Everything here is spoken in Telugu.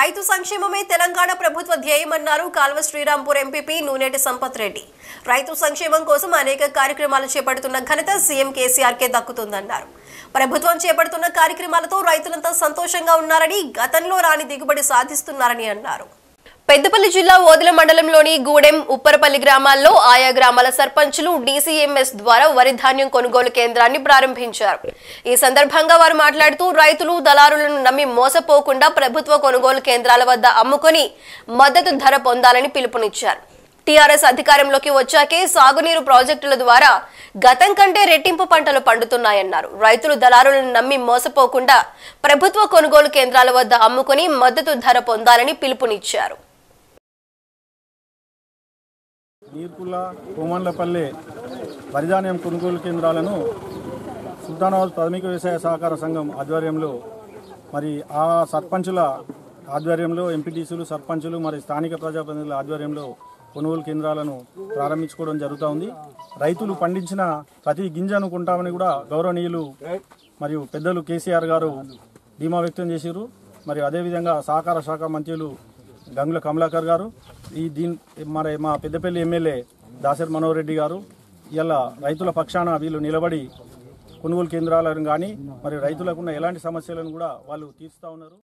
రైతు సంక్షేమమే తెలంగాణ ప్రభుత్వ ధ్యేయమన్నారు కాల్వ శ్రీరాంపూర్ ఎంపీపీ నూనెటి సంపత్ రెడ్డి రైతు సంక్షేమం కోసం అనేక కార్యక్రమాలు చేపడుతున్న ఘనత సీఎం కేసీఆర్కే దక్కుతుందన్నారు ప్రభుత్వం చేపడుతున్న కార్యక్రమాలతో రైతులంతా సంతోషంగా ఉన్నారని గతంలో రాని దిగుబడి సాధిస్తున్నారని అన్నారు పెద్దపల్లి జిల్లా ఓదెల మండలంలోని గూడెం ఉప్పరపల్లి గ్రామాల్లో ఆయా గ్రామాల సర్పంచులు డీసీఎంఎస్ ద్వారా వరి ధాన్యం కొనుగోలు కేంద్రాన్ని ప్రారంభించారు ఈ సందర్భంగా వారు మాట్లాడుతూ రైతులు దళారులను నమ్మి మోసపోకుండా ప్రభుత్వ కొనుగోలు కేంద్రాల వద్ద అమ్ముకొని మద్దతు ధర పొందాలని పిలుపునిచ్చారు టీఆర్ఎస్ అధికారంలోకి వచ్చాకే సాగునీరు ప్రాజెక్టుల ద్వారా గతం కంటే రెట్టింపు పంటలు పండుతున్నాయన్నారు రైతులు దళారులను నమ్మి మోసపోకుండా ప్రభుత్వ కొనుగోలు కేంద్రాల వద్ద అమ్ముకొని మద్దతు ధర పొందాలని పిలుపునిచ్చారు నీర్కుల కోమన్లపల్లె వరిధాన్యం కొనుగోలు కేంద్రాలను సుల్తానాబాద్ ప్రాథమిక వ్యవసాయ సహకార సంఘం ఆధ్వర్యంలో మరి ఆ సర్పంచుల ఆధ్వర్యంలో ఎంపీటీసీలు సర్పంచులు మరి స్థానిక ప్రజాప్రతినిధుల ఆధ్వర్యంలో కొనుగోలు కేంద్రాలను ప్రారంభించుకోవడం జరుగుతూ ఉంది రైతులు పండించిన ప్రతి గింజను కొంటామని కూడా గౌరవనీయులు మరియు పెద్దలు కేసీఆర్ గారు ధీమా వ్యక్తం చేశారు మరి అదేవిధంగా సహకార శాఖ మంత్రులు గంగుల కమలాకర్ గారు ఈ దీని మరి మా పెద్దపల్లి ఎమ్మెల్యే దాసరి మనోహర్ రెడ్డి గారు ఇలా రైతుల పక్షాన వీళ్ళు నిలబడి కొనుగోలు కేంద్రాలను కానీ మరి రైతులకున్న ఎలాంటి సమస్యలను కూడా వాళ్ళు తీరుస్తూ ఉన్నారు